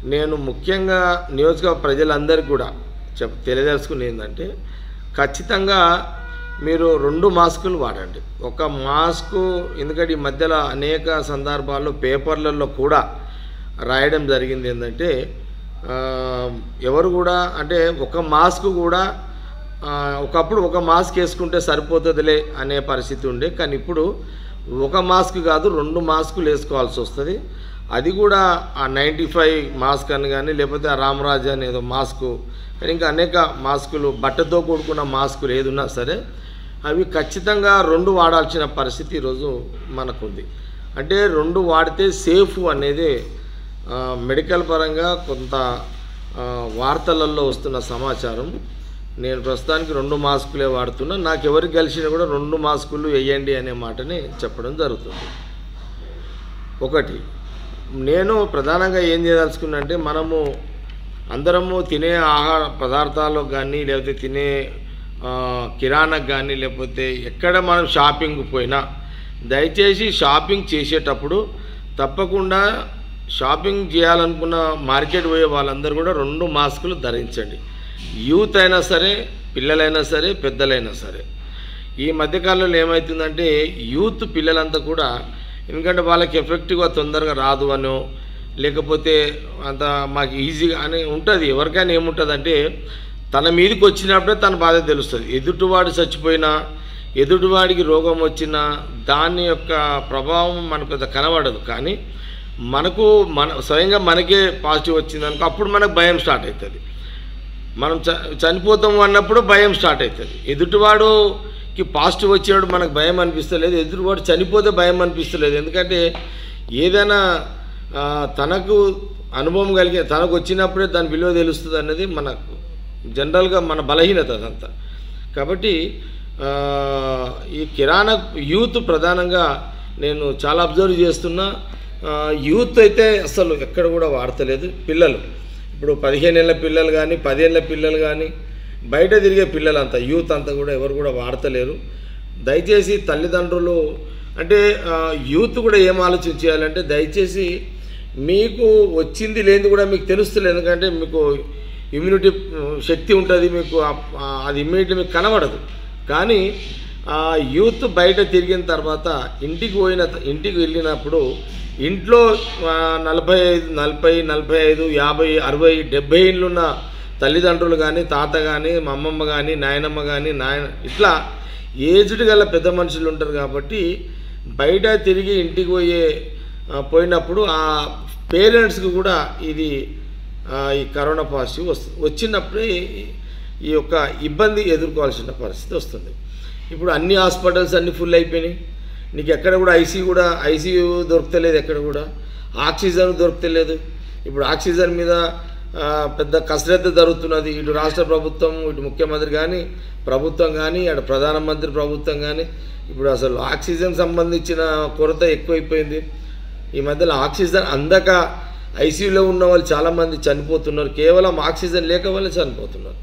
నేను ముఖ్యంగా నియోజకవర్గ ప్రజలందరికీ కూడా చెప్ తెలియదలుచుకుని ఏంటంటే ఖచ్చితంగా మీరు రెండు మాస్కులు వాడండి ఒక మాస్కు ఎందుకంటే ఈ మధ్యలో అనేక సందర్భాల్లో పేపర్లలో కూడా రాయడం జరిగింది ఏంటంటే ఆ, ఎవరు కూడా అంటే ఒక మాస్క్ కూడా ఆ, ఒకప్పుడు ఒక మాస్క్ వేసుకుంటే సరిపోతుందిలే అనే పరిస్థితి ఉండే కానీ ఇప్పుడు ఒక మాస్క్ కాదు రెండు మాస్కులు వేసుకోవాల్సి వస్తుంది అది కూడా ఆ నైంటీ ఫైవ్ మాస్క్ అని కానీ లేకపోతే ఆ రామరాజ్ అని ఏదో మాస్కు కానీ ఇంకా అనేక మాస్కులు బట్టతో కూడుకున్న మాస్కులు ఏదున్నా సరే అవి ఖచ్చితంగా రెండు వాడాల్సిన పరిస్థితి ఈరోజు మనకుంది అంటే రెండు వాడితే సేఫ్ అనేది ఆ, మెడికల్ పరంగా కొంత ఆ, వార్తలలో వస్తున్న సమాచారం నేను ప్రస్తుతానికి రెండు మాస్కులే వాడుతున్నా నాకు ఎవరికి కలిసినా కూడా రెండు మాస్కులు వేయండి అనే మాటని చెప్పడం జరుగుతుంది ఒకటి నేను ప్రధానంగా ఏం చేయదలుచుకున్నా అంటే మనము అందరము తినే ఆహార పదార్థాల్లో కానీ లేకపోతే తినే ఆ, కిరాణాకు కానీ లేకపోతే ఎక్కడ మనం షాపింగ్ పోయినా దయచేసి షాపింగ్ చేసేటప్పుడు తప్పకుండా షాపింగ్ చేయాలనుకున్న మార్కెట్ పోయే వాళ్ళందరూ కూడా రెండు మాస్కులు ధరించండి యూత్ అయినా సరే పిల్లలైనా సరే పెద్దలైనా సరే ఈ మధ్యకాలంలో ఏమవుతుందంటే యూత్ పిల్లలంతా కూడా ఎందుకంటే వాళ్ళకి ఎఫెక్టివ్గా తొందరగా రాదు అనో లేకపోతే అంత మాకు ఈజీగా అని ఉంటుంది ఎవరికైనా ఏముంటుందంటే తన మీదకి వచ్చినప్పుడే తన బాధ తెలుస్తుంది ఎదుటివాడు చచ్చిపోయినా ఎదుటివాడికి రోగం వచ్చినా దాని యొక్క ప్రభావం మనకు పెద్ద కనబడదు కానీ మనకు మన స్వయంగా మనకే పాజిటివ్ వచ్చింది అనుకో అప్పుడు మనకు భయం స్టార్ట్ అవుతుంది మనం చ చనిపోతాం అన్నప్పుడు భయం స్టార్ట్ అవుతుంది ఎదుటివాడుకి పాజిటివ్ వచ్చేవాడు మనకు భయం అనిపిస్తలేదు ఎదుటివాడు చనిపోతే భయం అనిపిస్తలేదు ఎందుకంటే ఏదైనా ఆ, తనకు అనుభవం కలిగే తనకు వచ్చినప్పుడే దాని విలువ తెలుస్తుంది అన్నది మనకు జనరల్గా మన బలహీనత అదంతా కాబట్టి ఆ, ఈ కిరాణా యూత్ ప్రధానంగా నేను చాలా అబ్జర్వ్ చేస్తున్నా ఆ, యూత్ అయితే అసలు ఎక్కడ కూడా వాడతలేదు పిల్లలు ఇప్పుడు పదిహేను ఏళ్ళ పిల్లలు కానీ పదేళ్ళ పిల్లలు కానీ బయట తిరిగే పిల్లలంతా యూత్ అంతా కూడా ఎవరు కూడా వాడతలేరు దయచేసి తల్లిదండ్రులు అంటే ఆ, యూత్ కూడా ఏం ఆలోచన చేయాలంటే దయచేసి మీకు వచ్చింది లేనిది కూడా మీకు తెలుస్తుంది ఎందుకంటే మీకు ఇమ్యూనిటీ శక్తి ఉంటుంది మీకు ఆ- ఆ, అది ఇమ్యూనిటీ మీకు కనబడదు కానీ ఆ యూత్ బయట తిరిగిన తర్వాత ఇంటికి పోయిన ఇంటికి వెళ్ళినప్పుడు ఇంట్లో ఆ, నలభై ఐదు నలభై నలభై ఐదు యాభై అరవై డెబ్బై ఏళ్ళు ఉన్న తల్లిదండ్రులు కానీ తాత కానీ మా అమ్మమ్మ కానీ నాయనమ్మ కానీ నాయన ఇట్లా ఏజ్డ్ గల పెద్ద మనుషులు ఉంటారు కాబట్టి బయట తిరిగి ఇంటికి పోయే ఆ, పోయినప్పుడు ఆ పేరెంట్స్కి కూడా ఇది ఆ, ఈ కరోనా పాజిటివ్ వస్తుంది వచ్చినప్పుడే ఈ- ఈ యొక్క ఇబ్బంది ఎదుర్కోవాల్సిన పరిస్థితి వస్తుంది ఇప్పుడు అన్ని హాస్పిటల్స్ అన్ని ఫుల్ అయిపోయినాయి నీకు ఎక్కడ కూడా ఐసీ కూడా ఐసీయూ దొరకలేదు ఎక్కడ కూడా ఆక్సిజన్ దొరకలేదు ఇప్పుడు ఆక్సిజన్ మీద ఆ, పెద్ద కసరత్తు జరుగుతున్నది ఇటు రాష్ట్ర ప్రభుత్వం ఇటు ముఖ్యమంత్రి కానీ ప్రభుత్వం కానీ అటు ప్రధానమంత్రి ప్రభుత్వం కానీ ఇప్పుడు అసలు ఆక్సిజన్ సంబంధించిన కొరత ఎక్కువైపోయింది ఈ మధ్యలో ఆక్సిజన్ అందక ఐసీయూలో ఉన్న వాళ్ళు చాలామంది చనిపోతున్నారు కేవలం ఆక్సిజన్ లేక వల్ల చనిపోతున్నారు